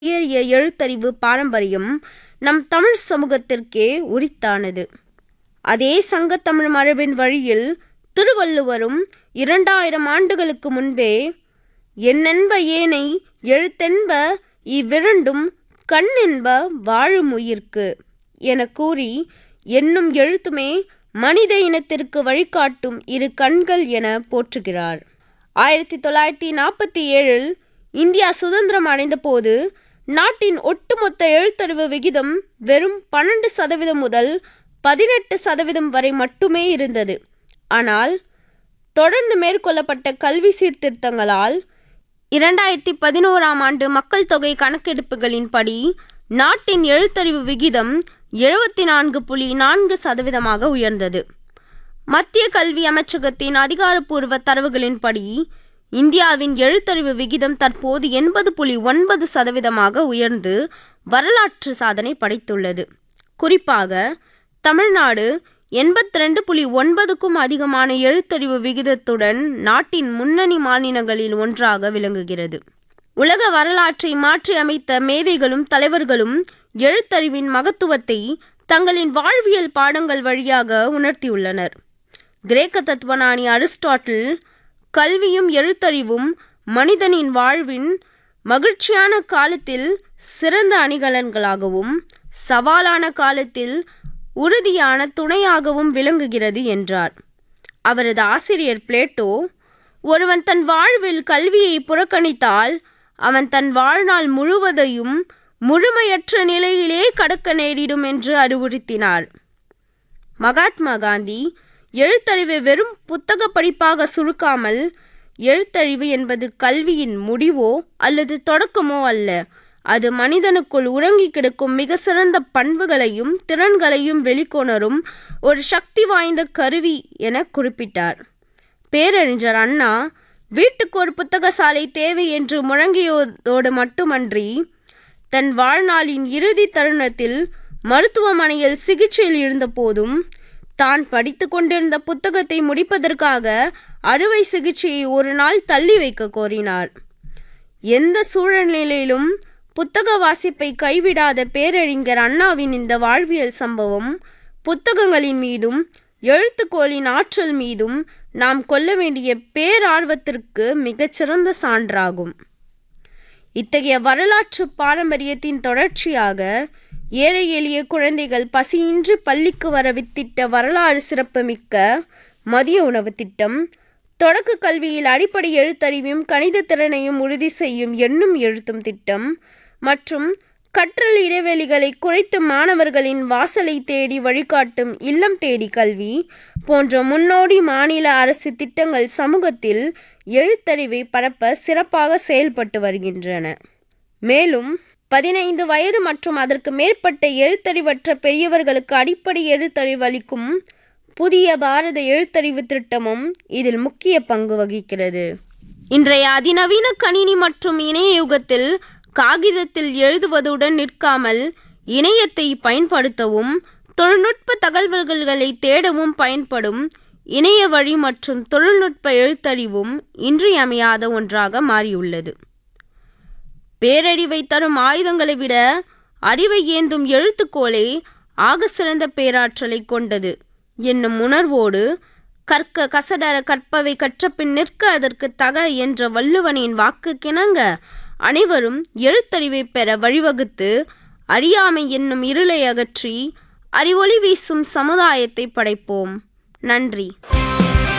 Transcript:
உயரிய எழுத்தறிவு பாரம்பரியம் நம் தமிழ் சமூகத்திற்கே உரித்தானது அதே சங்கத்தமிழ் மரபின் வழியில் திருவள்ளுவரும் இரண்டாயிரம் ஆண்டுகளுக்கு முன்பே எண்ணென்ப ஏனை எழுத்தென்ப இவ்விரண்டும் கண்ணென்ப வாழும் உயிர்க்கு என கூறி என்னும் எழுத்துமே மனித இனத்திற்கு வழிகாட்டும் இரு கண்கள் என போற்றுகிறார் ஆயிரத்தி தொள்ளாயிரத்தி நாற்பத்தி ஏழில் இந்தியா சுதந்திரம் அடைந்தபோது நாட்டின் ஒட்டுமொத்த எழுத்தறிவு விகிதம் வெறும் பன்னெண்டு சதவீதம் முதல் பதினெட்டு சதவீதம் வரை மட்டுமே இருந்தது ஆனால் தொடர்ந்து மேற்கொள்ளப்பட்ட கல்வி சீர்திருத்தங்களால் இரண்டாயிரத்தி பதினோராம் ஆண்டு மக்கள் தொகை கணக்கெடுப்புகளின்படி நாட்டின் எழுத்தறிவு விகிதம் எழுபத்தி நான்கு புள்ளி நான்கு சதவீதமாக உயர்ந்தது மத்திய கல்வி அமைச்சகத்தின் அதிகாரப்பூர்வ தரவுகளின்படி இந்தியாவின் எழுத்தறிவு விகிதம் தற்போது எண்பது புள்ளி ஒன்பது சதவீதமாக உயர்ந்து வரலாற்று சாதனை படைத்துள்ளது குறிப்பாக தமிழ்நாடு எண்பத்தி ரெண்டு புள்ளி ஒன்பதுக்கும் அதிகமான எழுத்தறிவு விகிதத்துடன் நாட்டின் முன்னணி மாநிலங்களில் ஒன்றாக விளங்குகிறது உலக வரலாற்றை மாற்றி அமைத்த மேதைகளும் தலைவர்களும் எழுத்தறிவின் மகத்துவத்தை தங்களின் வாழ்வியல் பாடங்கள் வழியாக உணர்த்தியுள்ளனர் கிரேக்க தத்துவஞானி அரிஸ்டாட்டில் கல்வியும் எழுத்தறிவும் மனிதனின் வாழ்வின் மகிழ்ச்சியான காலத்தில் சிறந்த அணிகலன்களாகவும் சவாலான காலத்தில் உறுதியான துணையாகவும் விளங்குகிறது என்றார் அவரது ஆசிரியர் பிளேட்டோ ஒருவன் தன் வாழ்வில் கல்வியை புறக்கணித்தால் அவன் தன் வாழ்நாள் முழுவதையும் முழுமையற்ற நிலையிலே கடக்க நேரிடும் என்று அறிவுறுத்தினார் மகாத்மா காந்தி எழுத்தறிவை வெறும் புத்தக படிப்பாக சுருக்காமல் எழுத்தறிவு என்பது கல்வியின் முடிவோ அல்லது தொடக்கமோ அல்ல அது மனிதனுக்குள் உறங்கி கிடக்கும் மிக சிறந்த பண்புகளையும் திறன்களையும் வெளிக்கொணரும் ஒரு சக்தி வாய்ந்த கருவி என குறிப்பிட்டார் பேரறிஞர் அண்ணா வீட்டுக்கு ஒரு புத்தக சாலை தேவை என்று முழங்கியதோடு மட்டுமன்றி தன் வாழ்நாளின் இறுதி தருணத்தில் மருத்துவமனையில் சிகிச்சையில் இருந்தபோதும் தான் படித்து கொண்டிருந்த புத்தகத்தை முடிப்பதற்காக அறுவை சிகிச்சையை ஒரு நாள் தள்ளி வைக்க கோரினார் எந்த சூழ்நிலையிலும் புத்தக வாசிப்பை கைவிடாத பேரறிஞர் அண்ணாவின் இந்த வாழ்வியல் சம்பவம் புத்தகங்களின் மீதும் எழுத்துக்கோளின் ஆற்றல் மீதும் நாம் கொள்ள வேண்டிய பேரார்வத்திற்கு மிகச்சிறந்த சான்றாகும் இத்தகைய வரலாற்று பாரம்பரியத்தின் தொடர்ச்சியாக ஏழை எளிய குழந்தைகள் பசியின்றி பள்ளிக்கு வர வித்திட்ட வரலாறு சிறப்புமிக்க மதிய உணவு திட்டம் தொடக்க கல்வியில் அடிப்படை எழுத்தறிவையும் கணித திறனையும் உறுதி செய்யும் எண்ணும் எழுத்தும் திட்டம் மற்றும் கற்றல் இடைவெளிகளை குறைத்து மாணவர்களின் வாசலை தேடி வழிகாட்டும் இல்லம் தேடி கல்வி போன்ற முன்னோடி மாநில அரசு திட்டங்கள் சமூகத்தில் எழுத்தறிவை பரப்ப சிறப்பாக செயல்பட்டு வருகின்றன மேலும் பதினைந்து வயது மற்றும் அதற்கு மேற்பட்ட எழுத்தறிவற்ற பெரியவர்களுக்கு அடிப்படை எழுத்தறிவு அளிக்கும் புதிய பாரத எழுத்தறிவு திட்டமும் இதில் முக்கிய பங்கு வகிக்கிறது இன்றைய அதிநவீன கணினி மற்றும் இணைய யுகத்தில் காகிதத்தில் எழுதுவதுடன் நிற்காமல் இணையத்தை பயன்படுத்தவும் தொழில்நுட்ப தகவல்களை தேடவும் பயன்படும் இணைய வழி மற்றும் தொழில்நுட்ப எழுத்தறிவும் இன்றியமையாத ஒன்றாக மாறியுள்ளது பேரறிவை தரும் ஆயுதங்களை விட அறிவை ஏந்தும் எழுத்துக்கோளே ஆக சிறந்த பேராற்றலை கொண்டது என்னும் உணர்வோடு கற்க கசடர கற்பவை கற்றபின் நிற்க அதற்கு தக என்ற வள்ளுவனின் வாக்கு கிணங்க அனைவரும் எழுத்தறிவை பெற வழிவகுத்து அறியாமை என்னும் இருளை அகற்றி அறிவொளி வீசும் சமுதாயத்தை படைப்போம் நன்றி